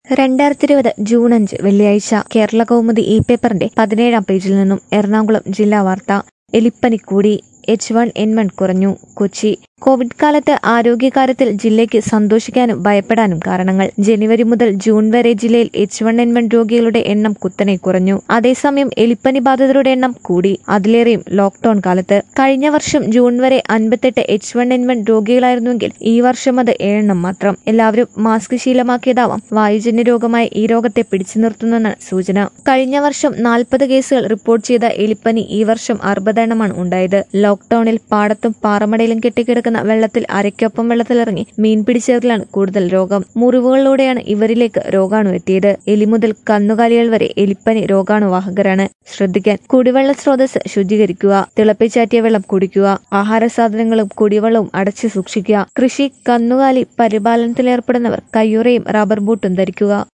രണ്ടായിരത്തി ഇരുപത് ജൂൺ അഞ്ച് വെള്ളിയാഴ്ച കേരള കൗമുദി ഇ പേപ്പറിന്റെ പതിനേഴാം പേജിൽ നിന്നും എറണാകുളം ജില്ലാ വാർത്ത എലിപ്പനി കൂടി എച്ച് വൺ എൻ വൺ കുറഞ്ഞു കൊച്ചി കോവിഡ് കാലത്ത് ആരോഗ്യകാര്യത്തിൽ ജില്ലയ്ക്ക് സന്തോഷിക്കാനും ഭയപ്പെടാനും കാരണങ്ങൾ ജനുവരി മുതൽ ജൂൺ വരെ ജില്ലയിൽ എച്ച് വൺ എൻ വൺ രോഗികളുടെ എണ്ണം കുത്തനെ കുറഞ്ഞു അതേസമയം എലിപ്പനി ബാധിതരുടെ എണ്ണം കൂടി അതിലേറെയും ലോക്ഡൌൺ കാലത്ത് കഴിഞ്ഞ വർഷം ജൂൺ വരെ അൻപത്തെട്ട് എച്ച് വൺ എൻ വൺ രോഗികളായിരുന്നുവെങ്കിൽ ഈ വർഷം അത് ഏഴെണ്ണം മാത്രം എല്ലാവരും മാസ്ക് ശീലമാക്കിയതാവാം വായുജന്യ രോഗമായ ഈ രോഗത്തെ പിടിച്ചു നിർത്തുന്നെന്നാണ് സൂചന കഴിഞ്ഞ വർഷം നാൽപ്പത് കേസുകൾ റിപ്പോർട്ട് ചെയ്ത എലിപ്പനി ഈ വർഷം അറുപതെണ്ണമാണ് ഉണ്ടായത് ലോക്ഡൌണിൽ പാടത്തും പാറമടയിലും കെട്ടിക്കിടക്കുന്ന വെള്ളത്തിൽ അരയ്ക്കൊപ്പം വെള്ളത്തിലിറങ്ങി മീൻ പിടിച്ചവരിലാണ് കൂടുതൽ രോഗം മുറിവുകളിലൂടെയാണ് ഇവരിലേക്ക് രോഗാണു എത്തിയത് എലി മുതൽ കന്നുകാലികൾ വരെ എലിപ്പനി രോഗാണുവാഹകരാണ് ശ്രദ്ധിക്കാൻ കുടിവെള്ള സ്രോതസ് ശുചീകരിക്കുക തിളപ്പിച്ചാറ്റിയ വെള്ളം കുടിക്കുക ആഹാര സാധനങ്ങളും കുടിവെള്ളവും അടച്ചു സൂക്ഷിക്കുക കൃഷി കന്നുകാലി പരിപാലനത്തിലേർപ്പെടുന്നവർ കയ്യുറയും റബ്ബർ ബൂട്ടും ധരിക്കുക